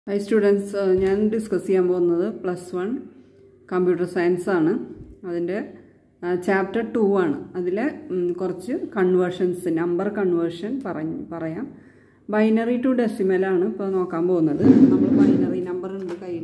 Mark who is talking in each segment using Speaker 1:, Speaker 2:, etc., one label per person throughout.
Speaker 1: High students ഞാൻ discuss ചെയ്യാൻ പോകുന്നത് പ്ലസ് വൺ കമ്പ്യൂട്ടർ സയൻസ് ആണ് അതിൻ്റെ ചാപ്റ്റർ ടു ആണ് അതിൽ കുറച്ച് കൺവേർഷൻസ് നമ്പർ കൺവേർഷൻ പറഞ്ഞ് പറയാം ബൈനറി ടു ഡെസിമലാണ് ഇപ്പോൾ നോക്കാൻ പോകുന്നത് നമ്മൾ ബൈനറി നമ്പർ ഉണ്ട് കയ്യിൽ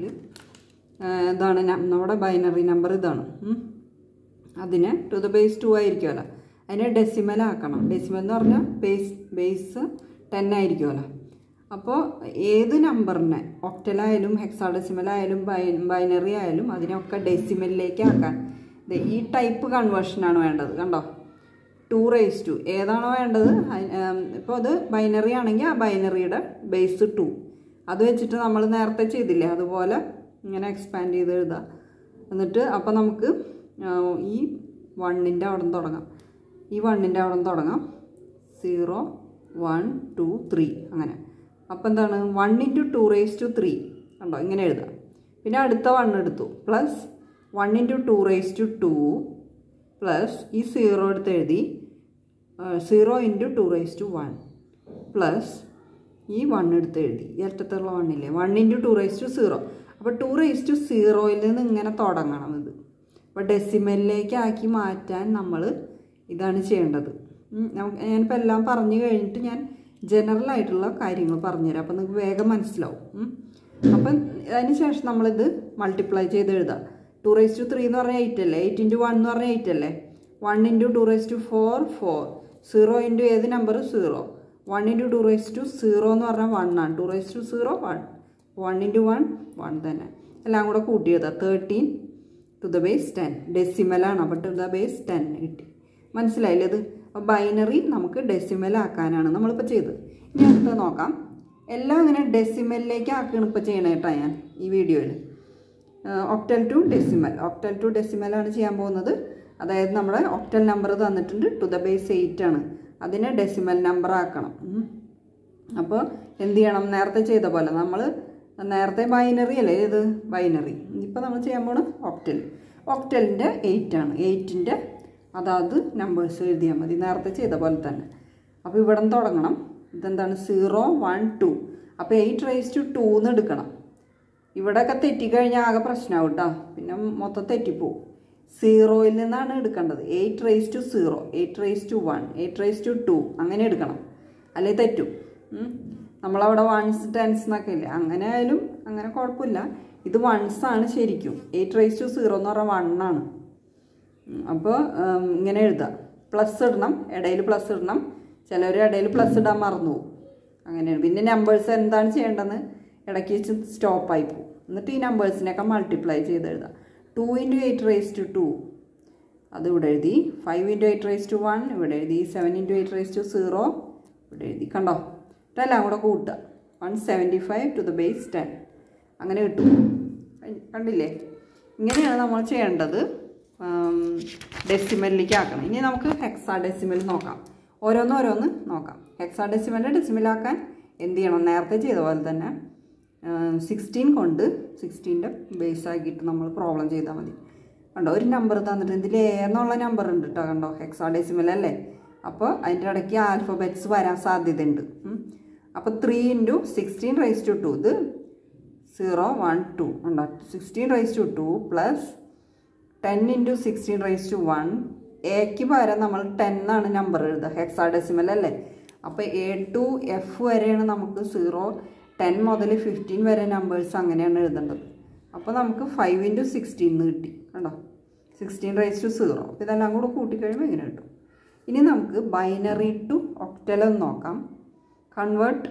Speaker 1: ഇതാണ് ന- നമ്മുടെ ബൈനറി നമ്പർ ഇതാണ് ഉം. അതിനെ ടു ദ ബേസ് ടു ആയിരിക്കുമല്ലോ അതിനെ ഡെസിമൽ ആക്കണം ഡെസിമൽ എന്ന് പറഞ്ഞാൽ ബേസ് ബേസ് ടെൻ ആയിരിക്കുമല്ലോ അപ്പോൾ ഏത് നമ്പറിനെ ഒക്ടലായാലും ഹെക്സാഡെസിമലായാലും ബൈ ബൈനറി ആയാലും അതിനൊക്കെ ഡെസിമലിലേക്ക് ആക്കാൻ ദേ ഈ ടൈപ്പ് കൺവേർഷനാണ് വേണ്ടത് കണ്ടോ ടു റേസ് ടു ഏതാണോ വേണ്ടത് ഇപ്പോൾ അത് ബൈനറി ആണെങ്കിൽ ആ ബൈനറിയുടെ ബേസ് ടു അത് വെച്ചിട്ട് നമ്മൾ നേരത്തെ ചെയ്തില്ലേ അതുപോലെ ഇങ്ങനെ എക്സ്പാൻഡ് ചെയ്ത് എഴുതാം എന്നിട്ട് അപ്പോൾ നമുക്ക് ആ, ഈ വണ്ണിൻ്റെ അവിടെ നിന്ന് തുടങ്ങാം ഈ വണ്ണിൻ്റെ അവിടെ നിന്ന് തുടങ്ങാം സീറോ വൺ ടു ത്രീ അങ്ങനെ അപ്പോൾ എന്താണ് one into two raise to three കണ്ടോ ഇങ്ങനെ എഴുതാം പിന്നെ അടുത്ത വൺ എടുത്തു plus one into two raise to two plus ഈ സീറോ എടുത്ത് എഴുതി zero into two raise to one plus ഈ വൺ എടുത്ത് എഴുതി ഈ അറ്റത്തുള്ള വണ്ണില്ലേ one into two raise to zero അപ്പോൾ ടു റേസ് ടു സീറോയിൽ നിന്ന് ഇങ്ങനെ തുടങ്ങണം ഇത് അപ്പോൾ ഡെസിമലിലേക്ക് ആക്കി മാറ്റാൻ നമ്മൾ ഇതാണ് ചെയ്യേണ്ടത് ഉം, നമുക്ക് ഞാനിപ്പോൾ എല്ലാം പറഞ്ഞു കഴിഞ്ഞിട്ട് ഞാൻ ജനറൽ ആയിട്ടുള്ള കാര്യങ്ങൾ പറഞ്ഞുതരാം അപ്പോൾ നിങ്ങൾക്ക് വേഗം മനസ്സിലാവും ഉം. അപ്പം അതിന് ശേഷം നമ്മളിത് മൾട്ടിപ്ലൈ ചെയ്ത് എഴുതാം ടു റേസ് ടു ത്രീ എന്ന് പറഞ്ഞാൽ എയ്റ്റ് അല്ലേ എയ്റ്റ് ഇൻറ്റു വൺ എന്ന് പറഞ്ഞാൽ എയ്റ്റ് അല്ലേ one into two raise to four four zero into ഏത് number zero one into two raise to zero എന്ന് പറഞ്ഞാൽ വൺ ആണ് two raise to zero one one into one one തന്നെ എല്ലാം കൂടെ കൂട്ടി എഴുതാം thirteen to the base ten ഡെസിമലാണ് അപ്പോൾ ടു ദ ബേസ് ടെൻ കിട്ടി മനസ്സിലായില്ലേ ഇത് അപ്പോൾ ബൈനറി നമുക്ക് ഡെസിമൽ ആക്കാനാണ് നമ്മളിപ്പോൾ ചെയ്തത് ഇനി അടുത്ത് നോക്കാം എല്ലാം ഇങ്ങനെ ഡെസിമലിലേക്ക് ആക്കുകയാണ് ഇപ്പോൾ ചെയ്യണേ കേട്ടോ ഞാൻ ഈ വീഡിയോയിൽ octal to decimal octal to ഡെസിമലാണ് ചെയ്യാൻ പോകുന്നത് അതായത് നമ്മുടെ ഒക്ടൽ നമ്പർ തന്നിട്ടുണ്ട് ടു ദ ബേസ് എയ്റ്റ് ആണ് അതിനെ ഡെസിമൽ നമ്പർ ആക്കണം ഉം. അപ്പോൾ എന്ത് ചെയ്യണം നേരത്തെ ചെയ്ത പോലെ നമ്മൾ നേരത്തെ ബൈനറി അല്ലേ ഇത് ബൈനറി ഇപ്പോൾ നമ്മൾ ചെയ്യാൻ പോണ ഒക്ടൽ ഒക്ടലിൻ്റെ എയ്റ്റ് ആണ് എയ്റ്റിൻ്റെ അതാത് നമ്പേഴ്സ് എഴുതിയാൽ മതി നേരത്തെ ചെയ്ത പോലെ തന്നെ അപ്പോൾ ഇവിടെ നിന്ന് തുടങ്ങണം ഇതെന്താണ് സീറോ വൺ ടു അപ്പോൾ എയ്റ്റ് റേസ് ടു ടു എന്ന് എടുക്കണം ഇവിടെയൊക്കെ തെറ്റിക്കഴിഞ്ഞാൽ ആകെ പ്രശ്നമാവും കേട്ടോ പിന്നെ മൊത്തം തെറ്റിപ്പോവും സീറോയിൽ നിന്നാണ് എടുക്കേണ്ടത് eight raise to zero eight raise to one eight raise to two അങ്ങനെ എടുക്കണം അല്ലെ തെറ്റും ഉം. നമ്മളവിടെ വൺസ് ടെൻസ് എന്നൊക്കെ ഇല്ലേ അങ്ങനെ ആയാലും അങ്ങനെ കുഴപ്പമില്ല ഇത് വൺസ് ആണ് ശരിക്കും എയ്റ്റ് റേസ് ടു സീറോ എന്ന് പറഞ്ഞാൽ വൺ ആണ് അപ്പോൾ ഇങ്ങനെ എഴുതാം പ്ലസ് ഇടണം ഇടയിൽ പ്ലസ് ഇടണം ചിലർ ഇടയിൽ പ്ലസ് ഇടാൻ മറന്നു പോകും അങ്ങനെയാണ് പിന്നെ നമ്പേഴ്സ് എന്താണ് ചെയ്യേണ്ടതെന്ന് ഇടയ്ക്ക് വെച്ച് സ്റ്റോപ്പായി പോകും എന്നിട്ട് ഈ നമ്പേഴ്സിനെയൊക്കെ മൾട്ടിപ്ലൈ ചെയ്ത് എഴുതാം two into eight raise to two അത് ഇവിടെ എഴുതി five into eight raise to one ഇവിടെ എഴുതി seven into eight raise to zero ഇവിടെ എഴുതി കണ്ടോ ഇതെല്ലാം കൂടെ കൂട്ടുക one seventy five to the base ten അങ്ങനെ കിട്ടും കണ്ടില്ലേ ഇങ്ങനെയാണ് നമ്മൾ ചെയ്യേണ്ടത് ഡെസിമലിലേക്ക് ആക്കണം ഇനി നമുക്ക് ഹെക്സാ ഡെസിമൽ നോക്കാം ഓരോന്ന് ഓരോന്ന് നോക്കാം ഹെക്സാ ഡെസിമലിൻ്റെ ഡെസിമലാക്കാൻ എന്ത് ചെയ്യണം നേരത്തെ ചെയ്ത പോലെ തന്നെ സിക്സ്റ്റീൻ കൊണ്ട് സിക്സ്റ്റീൻ്റെ ബേസ് ആക്കിയിട്ട് നമ്മൾ പ്രോബ്ലം ചെയ്താൽ മതി കണ്ടോ ഒരു നമ്പർ തന്നിട്ട് ഇതിൽ എന്നുള്ള നമ്പർ ഉണ്ട് കേട്ടോ കണ്ടോ ഹെക്സാ ഡെസിമൽ അല്ലേ അപ്പോൾ അതിൻ്റെ ഇടയ്ക്ക് ആൽഫബറ്റ്സ് വരാൻ സാധ്യതയുണ്ട് ഉം. അപ്പോൾ three into sixteen raise to two ഇത് സീറോ വൺ ടു ഉണ്ടോ sixteen raise to two plus ten into sixteen raise to one എക്ക് പകരം നമ്മൾ ടെൻ ആണ് നമ്പർ എഴുതുക ഹെക്സാ ഡെസിമൽ അല്ലേ അപ്പോൾ എ ടു എഫ് വരെയാണ് നമുക്ക് സീറോ ടെൻ മുതൽ ഫിഫ്റ്റീൻ വരെ നമ്പേഴ്സ് അങ്ങനെയാണ് എഴുതേണ്ടത് അപ്പോൾ നമുക്ക് ഫൈവ് ഇൻറ്റു സിക്സ്റ്റീൻ എന്ന് കിട്ടി കണ്ടോ സിക്സ്റ്റീൻ റൈസ് ടു സീറോ അപ്പോൾ ഇതെല്ലാം കൂടെ കൂട്ടിക്കഴിയുമ്പോൾ ഇങ്ങനെ കിട്ടും ഇനി നമുക്ക് ബൈനറി ടു ഒക്ടലം നോക്കാം കൺവേർട്ട്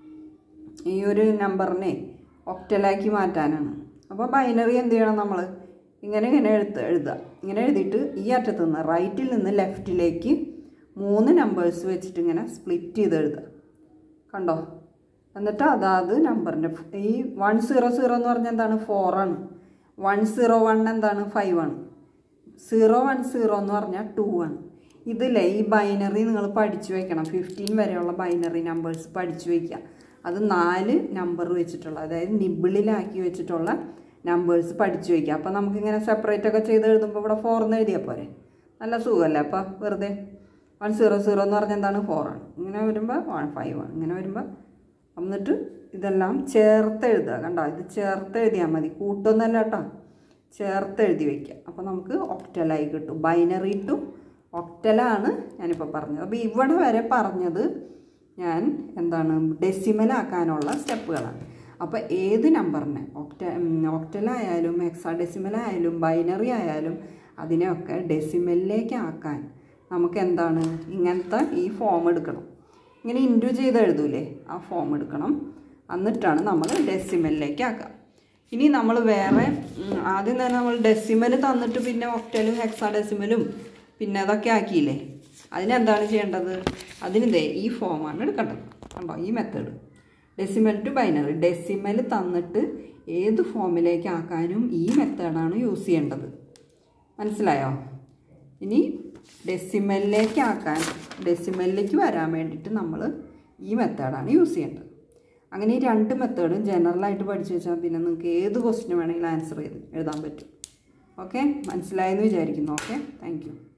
Speaker 1: ഈ ഒരു നമ്പറിനെ ഒക്ടലാക്കി മാറ്റാനാണ് അപ്പോൾ ബൈനറി എന്ത് ചെയ്യണം നമ്മൾ ഇങ്ങനെ ഇങ്ങനെ എഴുത്ത് എഴുതുക ഇങ്ങനെ എഴുതിയിട്ട് ഈ അറ്റത്ത് നിന്ന് റൈറ്റിൽ നിന്ന് ലെഫ്റ്റിലേക്ക് മൂന്ന് നമ്പേഴ്സ് വെച്ചിട്ട് ഇങ്ങനെ സ്പ്ലിറ്റ് ചെയ്ത് എഴുതുക കണ്ടോ എന്നിട്ട് അതാത് നമ്പറിൻ്റെ ഈ വൺ സീറോ സീറോ എന്ന് പറഞ്ഞാൽ എന്താണ് ഫോറാണ് വൺ സീറോ വൺ എന്താണ് ഫൈവ് ആണ് സീറോ വൺ സീറോ എന്ന് പറഞ്ഞാൽ ടു ആണ് ഇതില്ലേ ഈ ബൈനറി നിങ്ങൾ പഠിച്ചു വെക്കണം ഫിഫ്റ്റീൻ വരെയുള്ള ബൈനറി നമ്പേഴ്സ് പഠിച്ചു വയ്ക്കുക അത് നാല് നമ്പർ വെച്ചിട്ടുള്ള അതായത് നിബിളിലാക്കി വെച്ചിട്ടുള്ള നമ്പേഴ്സ് പഠിച്ചു വയ്ക്കുക അപ്പോൾ നമുക്കിങ്ങനെ സെപ്പറേറ്റ് ഒക്കെ ചെയ്ത് എഴുതുമ്പോൾ ഇവിടെ ഫോർ എന്ന് എഴുതിയാൽ പോരെ നല്ല സുഖമല്ലേ അപ്പോൾ വെറുതെ വൺ സീറോ സീറോ എന്ന് പറഞ്ഞാൽ എന്താണ് ഫോറാണ് ഇങ്ങനെ വരുമ്പോൾ വൺ ഫൈവ് ആണ് ഇങ്ങനെ വരുമ്പോൾ എന്നിട്ട് ഇതെല്ലാം ചേർത്ത് എഴുതുക കണ്ടോ ഇത് ചേർത്ത് എഴുതിയാൽ മതി കൂട്ടൊന്നല്ല കേട്ടോ ചേർത്ത് എഴുതി വയ്ക്കുക അപ്പോൾ നമുക്ക് ഒക്ടലായി കിട്ടും ബൈനറി ടു ഒക്ടലാണ് ഞാനിപ്പോൾ പറഞ്ഞത് അപ്പോൾ ഇവിടെ വരെ പറഞ്ഞത് ഞാൻ എന്താണ് ഡെസിമലാക്കാനുള്ള സ്റ്റെപ്പുകളാണ് അപ്പോൾ ഏത് നമ്പറിനെ ഒക്ട ഒക്ടലായാലും ഹെക്സാ ഡെസിമലായാലും ബൈനറി ആയാലും അതിനെയൊക്കെ ഡെസിമലിലേക്ക് ആക്കാൻ നമുക്ക് എന്താണ് ഇങ്ങനത്തെ ഈ ഫോം എടുക്കണം ഇങ്ങനെ ഇൻറ്റു ചെയ്ത് എഴുതൂലേ ആ ഫോം എടുക്കണം എന്നിട്ടാണ് നമ്മൾ ഡെസിമലിലേക്ക് ആക്കുക ഇനി നമ്മൾ വേറെ ഉം, ആദ്യം തന്നെ നമ്മൾ ഡെസിമൽ തന്നിട്ട് പിന്നെ ഒക്ടലും ഹെക്സാ ഡെസിമലും പിന്നെ അതൊക്കെ ആക്കിയില്ലേ അതിനെന്താണ് ചെയ്യേണ്ടത് അതിന് ദേ ഈ ഫോമാണ് എടുക്കേണ്ടത് കണ്ടോ ഈ method decimal to binary decimal തന്നിട്ട് ഏത് ഫോമിലേക്ക് ആക്കാനും ഈ മെത്തേഡാണ് യൂസ് ചെയ്യേണ്ടത് മനസ്സിലായോ ഇനി ഡെസിമലിലേക്ക് ആക്കാൻ ഡെസിമലിലേക്ക് വരാൻ വേണ്ടിയിട്ട് നമ്മൾ ഈ മെത്തേഡാണ് യൂസ് ചെയ്യേണ്ടത് അങ്ങനെ ഈ രണ്ട് മെത്തേഡും ജനറലായിട്ട് പഠിച്ചു വെച്ചാൽ പിന്നെ നിങ്ങൾക്ക് ഏത് ക്വസ്റ്റിന് വേണമെങ്കിലും ആൻസർ ചെയ്ത് എഴുതാൻ പറ്റും ഓക്കെ മനസ്സിലായെന്ന് വിചാരിക്കുന്നു ഓക്കെ താങ്ക് യു